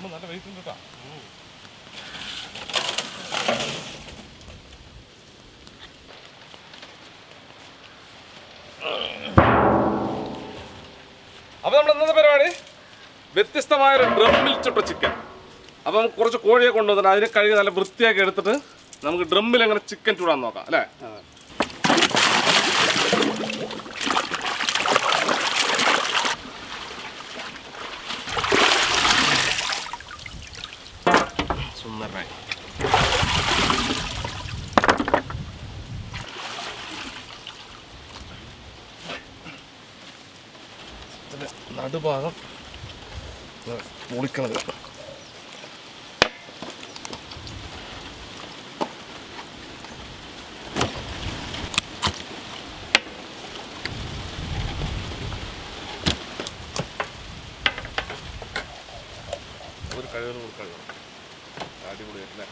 Drum നല്ല wait ഉണ്ട് കേട്ടോ അപ്പൊ നമ്മൾ ഇന്നത്തെ പരിപാടി വ്യത്യസ്തമായ ഒരു ഡ്രമ്മിൽ ചുട്ട ചിക്കൻ അപ്പം നമുക്ക് കുറച്ച് കോഴിയെ കൊണ്ടുവന്നിട്ട് അതിനെ കഴുകി നല്ല വൃത്തിയാക്കി എടുത്തിട്ട് നമുക്ക് ഡ്രമ്മിൽ എങ്ങനെ ചിക്കൻ ചൂടാൻ നോക്കാം അല്ലേ സുന്ദരനായി ഇതിന്റെ നടുഭാഗം ഇങ്ങനെ പൊളിക്കണത് ഒരു കഴിവിനും കൂടി കഴിയണം അടിപൊളിയായിട്ടില്ലേ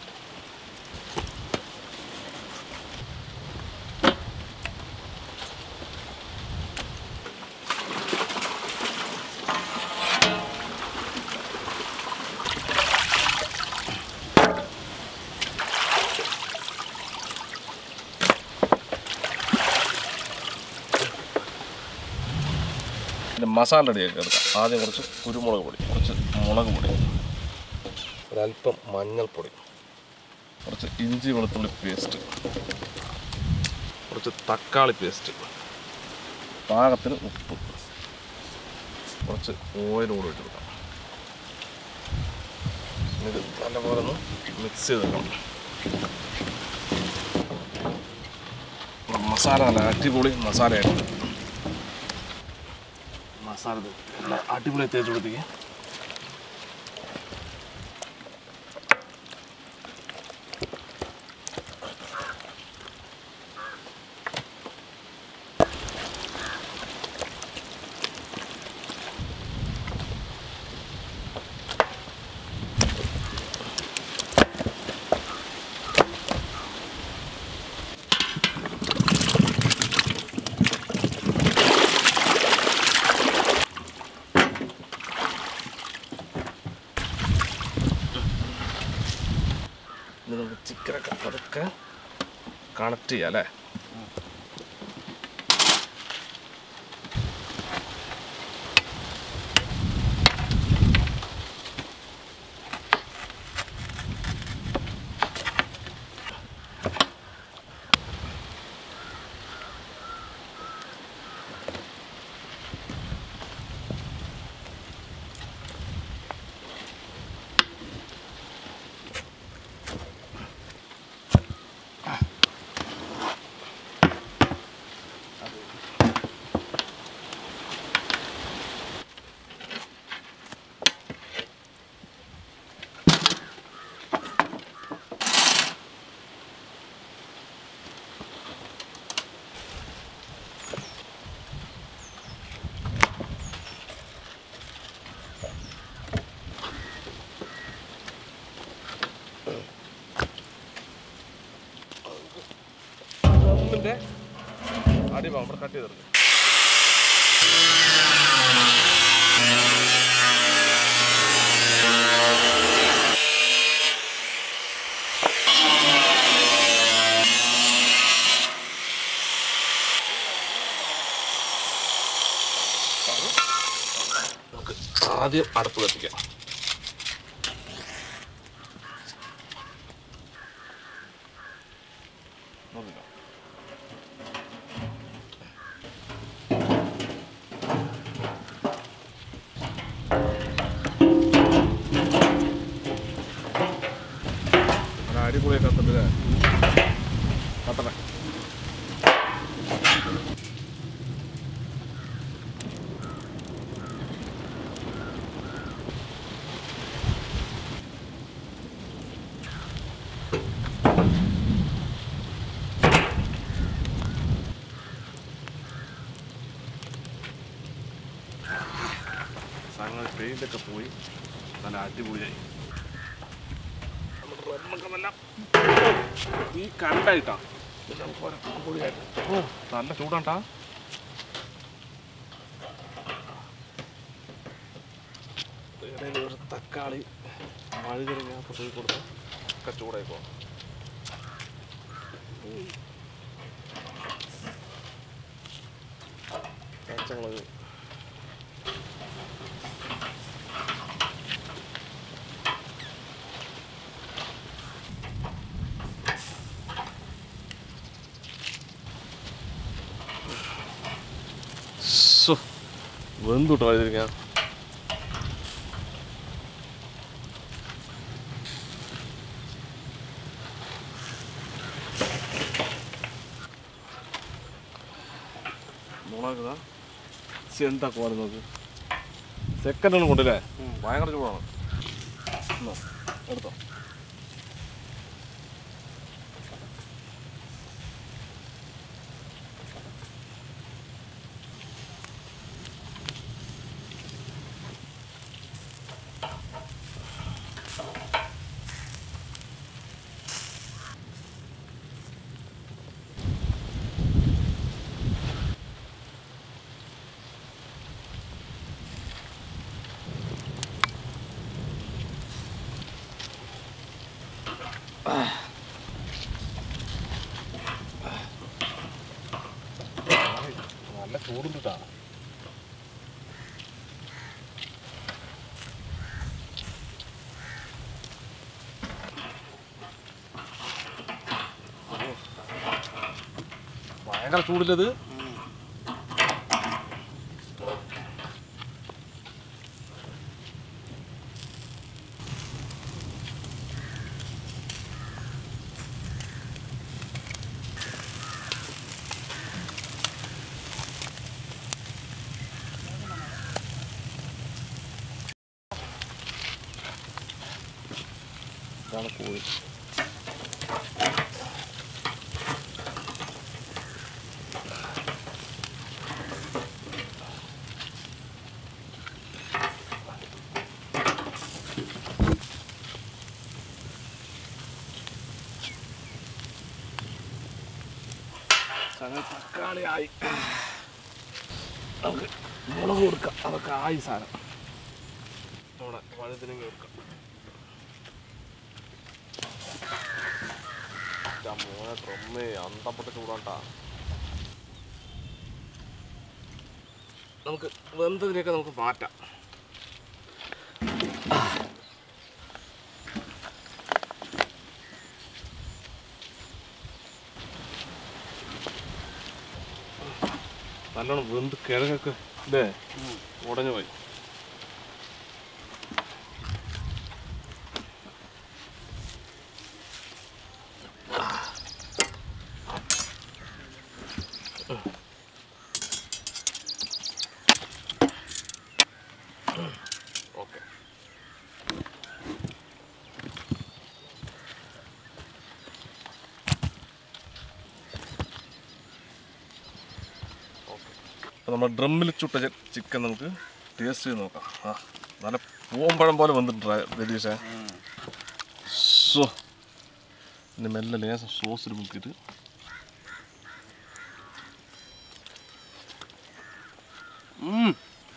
ഇതിൻ്റെ മസാല റെഡിയാക്കി എടുക്കാം ആദ്യം കുറച്ച് കുരുമുളക് പൊടി കുറച്ച് മുളക് പൊടി ഒരല്പം മഞ്ഞൾപ്പൊടി കുറച്ച് ഇഞ്ചി വെളുത്തുള്ളി പേസ്റ്റ് കുറച്ച് തക്കാളി പേസ്റ്റ് പാകത്തിന് ഉപ്പ് കുറച്ച് ഓയിൽ കൂടി ഇട്ട് കൊടുക്കാം ഇത് നല്ലപോലെ ഒന്ന് മിക്സ് ചെയ്തെടുക്കണം മസാല നല്ല അടിപൊളി മസാലയായിട്ട് മസാല ഇത് നല്ല അടിപൊളി തേച്ച് കൊടുത്തേക്ക് ഇത് നമുക്ക് ചിക്കനൊക്കെ പതുക്കെ കണക്ട് ചെയ്യാം അല്ലേ ഒന്നിൻ്റെ അടിഭാഗം ഇവിടെ കട്ട് ചെയ്തെടുക്കും നമുക്ക് ആദ്യം അടുപ്പ് കത്തിക്കാം നോക്കിക്കോ നല്ല അടിപൊളി കത്തല്ലേ കത്തണേ സംഗതി പെയിൻ്റൊക്കെ പോയി നല്ല അടിപൊളിയായി നമുക്ക് റമ്മൊക്കെ നല്ല ഈ കണ്ടായിട്ടാ ഓ നല്ല ചൂടാണ്ടാ ഇടയിൽ ഒരു തക്കാളി വഴുതിരിഞ്ഞ തൂക്കി കൊടുത്ത് ഒക്കെ ചൂടായി പോകാം പച്ചമുളക് സോ വെന്തുട്ടോ വഴുതിരിക്കാൻ മുളക് എന്താ കോരി നോക്ക് സെക്കൻഡാണ് കൊണ്ടല്ലേ ഭയങ്കര ചൂടാണ് എന്നാ, എടുത്തോ നല്ല ചൂടുണ്ട് കേട്ടാ ഭയങ്കര ചൂടില്ലത് ഇതാണ് കോഴി അങ്ങനെ തക്കാളി ആയി നമുക്ക് മുളക് കൊടുക്കാം അതൊക്കെ ആയി സാധനം നമ്മുടെ വഴുതിനങ്ങ കൊടുക്കാം ഇതാ മോനെ ത്രമ്മേ അന്തപ്പെട്ട ചൂടാണ്ടാ നമുക്ക് വെന്തതിനെയൊക്കെ നമുക്ക് മാറ്റാം നല്ലോണം വെന്ത് കിഴങ്ങൊക്കെ ഇല്ലേ ഉടഞ്ഞു പോയി ഓക്കെ അപ്പോൾ നമ്മൾ ഡ്രമ്മിൽ ചുട്ട ചിക്കൻ നമുക്ക് ടേസ്റ്റ് ചെയ്ത് നോക്കാം ആ നല്ല പൂമ്പഴം പോലെ വന്നിട്ടുണ്ട് രതീഷേ സോ ഇനി മെല്ലെ ലേശം സോസിൽ മുക്കിയിട്ട് ഉം.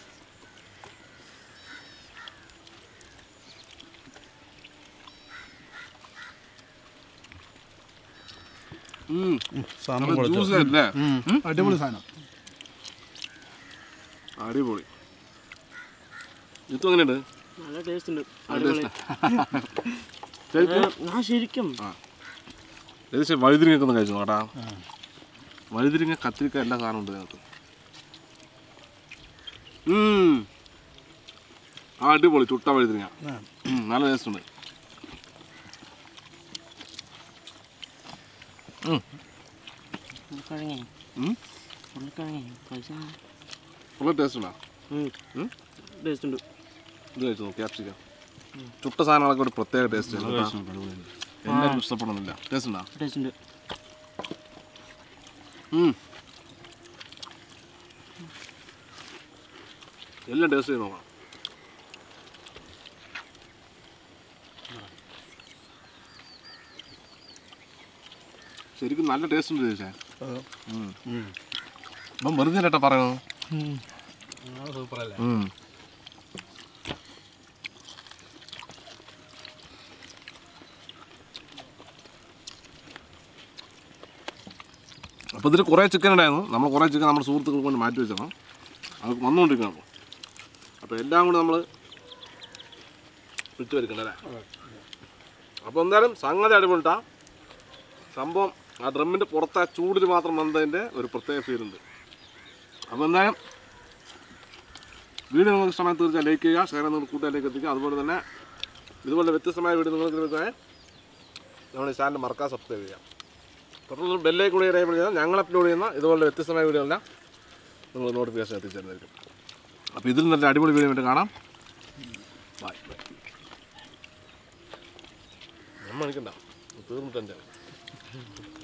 ഉം. സാധനം നല്ല പൊളിച്ചു. juicy ആയിട്ടില്ലേ? ഉം. അടിപൊളി സാധനം അടിപൊളി ഇത് എങ്ങനെയുണ്ട് നല്ല ടേസ്റ്റ് ഉണ്ട് ശരിക്കും ഞാൻ ശരിക്കും ഏകദേശം വഴുതിരിങ്ങൊക്കെ ഒന്ന് കഴിച്ചു കേട്ടാ വഴുതിരിങ്ങ കത്തിരിക്ക എല്ലാ സാധനവും ഉണ്ട് ഇതിനകത്ത് ഉം. ആ അടിപൊളി ചുട്ട വഴുതിരിങ്ങ ആ. ഉം, നല്ല ടേസ്റ്റ് ഉണ്ട് ഉം. ഉരുളക്കിഴങ്ങേ ഉം. ഉരുളക്കിഴങ്ങേ പൈസ നല്ല ടേസ്റ്റ് ഉണ്ടോ ഉം? ടേസ്റ്റ് ഉണ്ട് ഇത് കഴിച്ചു നോക്കി ക്യാപ്സിക്കം ചുട്ട സാധനങ്ങളൊക്കെ ഒരു പ്രത്യേക ടേസ്റ്റ് എല്ലാവർക്കും ഇഷ്ടപ്പെടുന്നില്ല ടേസ്റ്റ് ഉണ്ടോ ടേസ്റ്റ് ഉണ്ട് ഉം. എല്ലാം ടേസ്റ്റ് ചെയ്ത് നോക്കാം ശരിക്കും നല്ല ടേസ്റ്റ് ഉണ്ട് ചോദിച്ചേ ഇപ്പം വെറുതെ ചേട്ടാ പറയണു സൂപ്പർ അല്ലേ അപ്പോൾ ഇതിൽ കുറേ ചിക്കൻ ഉണ്ടായിരുന്നു നമ്മൾ കുറേ ചിക്കൻ നമ്മുടെ സുഹൃത്തുക്കൾക്ക് കൊണ്ട് മാറ്റി വെച്ചതാണ് അത് വന്നുകൊണ്ടിരിക്കണം അപ്പോൾ അപ്പോൾ എല്ലാം കൂടി നമ്മൾ വിട്ട് വരിക്കണം അല്ലേ അപ്പോൾ എന്തായാലും സംഗതി അടിപൊളിട്ടാ സംഭവം ആ ഡ്രമ്മിൻ്റെ പുറത്ത് ആ ചൂടിൽ മാത്രം വന്നതിൻ്റെ ഒരു പ്രത്യേക ഫീൽ ഉണ്ട് അപ്പോൾ എന്തായാലും വീഡിയോ നിങ്ങൾക്ക് ഇഷ്ടമായി തീർച്ചയായും ലൈക്ക് ചെയ്യുക ഷെയർ ചെയ്യുന്ന കൂട്ടുകാരിലേക്ക് എത്തിക്കുക അതുപോലെ തന്നെ ഇതുപോലെ വ്യത്യസ്തമായ വീഡിയോ നിങ്ങൾക്ക് ലഭിക്കാൻ നമ്മുടെ ഈ ചാനൽ മറക്കാതെ സബ്സ്ക്രൈബ് ചെയ്യാം തൊട്ടുള്ള ബെല്ലേക്ക് കൂടി എനേബിൾ ചെയ്താൽ ഞങ്ങൾ അപ്ലോഡ് ചെയ്യുന്ന ഇതുപോലെ വ്യത്യസ്തമായ വീഡിയോ എല്ലാം നിങ്ങൾ നോട്ടിഫിക്കേഷൻ എത്തിച്ചേർന്നായിരിക്കും അപ്പോൾ ഇതിൽ നല്ല അടിപൊളി വീഡിയോ ആയിട്ട് കാണാം ബൈ ബൈ നമ്മൾ എനിക്കണ്ട തീർന്നിട്ടെൻ്റെ